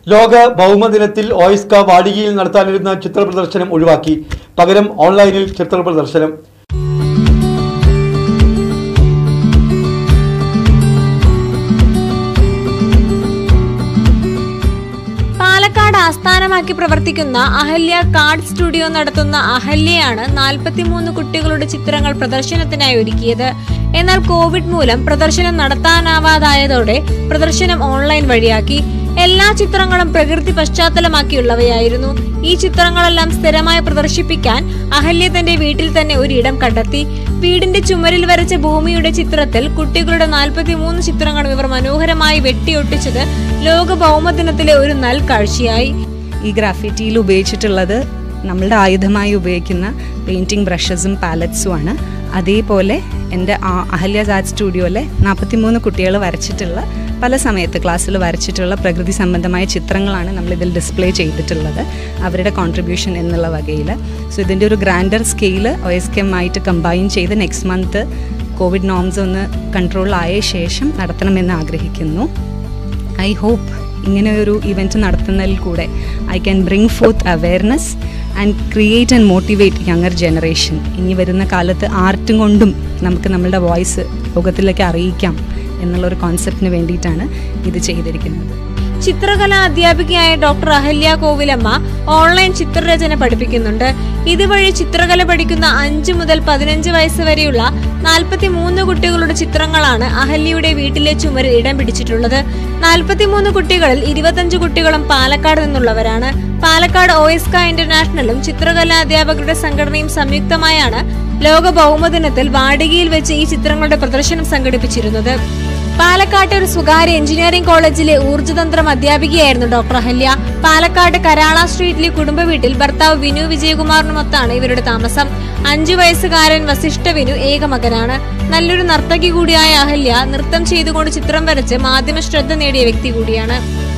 ലോക ഭൗമദിനത്തിൽ ഓയിസ്ക വാടികയിൽ നടത്താനിരുന്ന ചിത്ര പ്രദർശനം ഒഴിവാക്കി പകരം ഓൺലൈനിൽ ചിത്ര പ്രദർശനം പാലക്കാട് ആസ്ഥാനമാക്കി പ്രവർത്തിക്കുന്ന അഹല്യ കാർഡ് സ്റ്റുഡിയോ നടത്തുന്ന അഹല്യയാണ് നാൽപ്പത്തിമൂന്ന് കുട്ടികളുടെ ചിത്രങ്ങൾ പ്രദർശനത്തിനായി ഒരുക്കിയത് എന്നാൽ കോവിഡ് മൂലം പ്രദർശനം നടത്താനാവാതായതോടെ പ്രദർശനം ഓൺലൈൻ വഴിയാക്കി എല്ലാ ചിത്രങ്ങളും പ്രകൃതി പശ്ചാത്തലമാക്കിയുള്ളവയായിരുന്നു ഈ ചിത്രങ്ങളെല്ലാം സ്ഥിരമായി പ്രദർശിപ്പിക്കാൻ അഹല്യ തന്റെ വീട്ടിൽ തന്നെ ഒരിടം കണ്ടെത്തി വീടിന്റെ ചുമരിൽ വരച്ച ഭൂമിയുടെ ചിത്രത്തിൽ കുട്ടികളുടെ നാൽപ്പത്തിമൂന്ന് ചിത്രങ്ങളും ഇവർ മനോഹരമായി വെട്ടിയൊട്ടിച്ചത് ലോക ഭൗമദിനത്തിലെ ഒരു നൽകാഴ്ചയായി ഈ ഗ്രാഫിറ്റിയിൽ ഉപയോഗിച്ചിട്ടുള്ളത് നമ്മളുടെ ആയുധമായി ഉപയോഗിക്കുന്ന പെയിൻറ്റിങ് ബ്രഷസും പാലറ്റ്സും ആണ് അതേപോലെ എൻ്റെ ആ- അഹല്യ ആർട്ട് സ്റ്റുഡിയോയിലെ നാൽപ്പത്തിമൂന്ന് കുട്ടികൾ വരച്ചിട്ടുള്ള പല സമയത്ത് ക്ലാസ്സിൽ വരച്ചിട്ടുള്ള പ്രകൃതി സംബന്ധമായ ചിത്രങ്ങളാണ് നമ്മളിതിൽ ഡിസ്പ്ലേ ചെയ്തിട്ടുള്ളത് അവരുടെ കോൺട്രിബ്യൂഷൻ എന്നുള്ള വകയിൽ സോ ഇതിൻ്റെ ഒരു grander scale O S K ആയിട്ട് കമ്പൈൻ ചെയ്ത് നെക്സ്റ്റ് മന്ത് കോവിഡ് നോംസ് ഒന്ന് കൺട്രോൾ ആയ ശേഷം നടത്തണമെന്ന് ആഗ്രഹിക്കുന്നു ഐ ഹോപ്പ് ഇങ്ങനെ ഒരു ഇവൻറ്റ് നടത്തുന്നതിൽ കൂടെ I can bring forth awareness and create and motivate younger generation ഇനി വരുന്ന കാലത്ത് ആർട്ടും കൊണ്ടും നമുക്ക് നമ്മളുടെ വോയിസ് ലോകത്തിലേക്ക് അറിയിക്കാം എന്നുള്ളൊരു കോൺസെപ്റ്റിന് വേണ്ടിയിട്ടാണ് ഇത് ചെയ്തിരിക്കുന്നത് ചിത്രകലാ അധ്യാപികയായ ഡോക്ടർ അഹല്യ കോവിലമ്മ ഓൺലൈൻ ചിത്രരചന പഠിപ്പിക്കുന്നുണ്ട് ഇതുവഴി ചിത്രകല പഠിക്കുന്ന അഞ്ചു മുതൽ പതിനഞ്ച് വയസ്സ് വരെയുള്ള നാൽപ്പത്തിമൂന്ന് കുട്ടികളുടെ ചിത്രങ്ങളാണ് അഹല്യയുടെ വീട്ടിലെ ചുമരിൽ ഇടം പിടിച്ചിട്ടുള്ളത് നാൽപ്പത്തിമൂന്ന് കുട്ടികളിൽ ഇരുപത്തഞ്ച് കുട്ടികളും പാലക്കാട് നിന്നുള്ളവരാണ് പാലക്കാട് ഒഎസ്ക ഇന്റർനാഷണലും ചിത്രകലാ അധ്യാപകരുടെ സംഘടനയും സംയുക്തമായാണ് ലോക ഭൗമദിനത്തിൽ വാടികയിൽ വെച്ച് ഈ ചിത്രങ്ങളുടെ പ്രദർശനം സംഘടിപ്പിച്ചിരുന്നത് പാലക്കാട്ടെ ഒരു സ്വകാര്യ എഞ്ചിനീയറിംഗ് കോളേജിലെ ഊർജ്ജതന്ത്രം അധ്യാപികയായിരുന്നു ഡോക്ടർ അഹല്യ പാലക്കാട് കരാള സ്ട്രീറ്റിലെ കുടുംബ വീട്ടിൽ ഭർത്താവ് വിനു വിജയകുമാറിനുമൊത്താണ് ഇവരുടെ താമസം അഞ്ചു വയസ്സുകാരൻ വസിഷ്ഠ വിനു ഏക മകനാണ് നല്ലൊരു നർത്തകി കൂടിയായ അഹല്യ നൃത്തം ചെയ്തുകൊണ്ട് ചിത്രം വരച്ച് മാധ്യമ ശ്രദ്ധ നേടിയ വ്യക്തി കൂടിയാണ്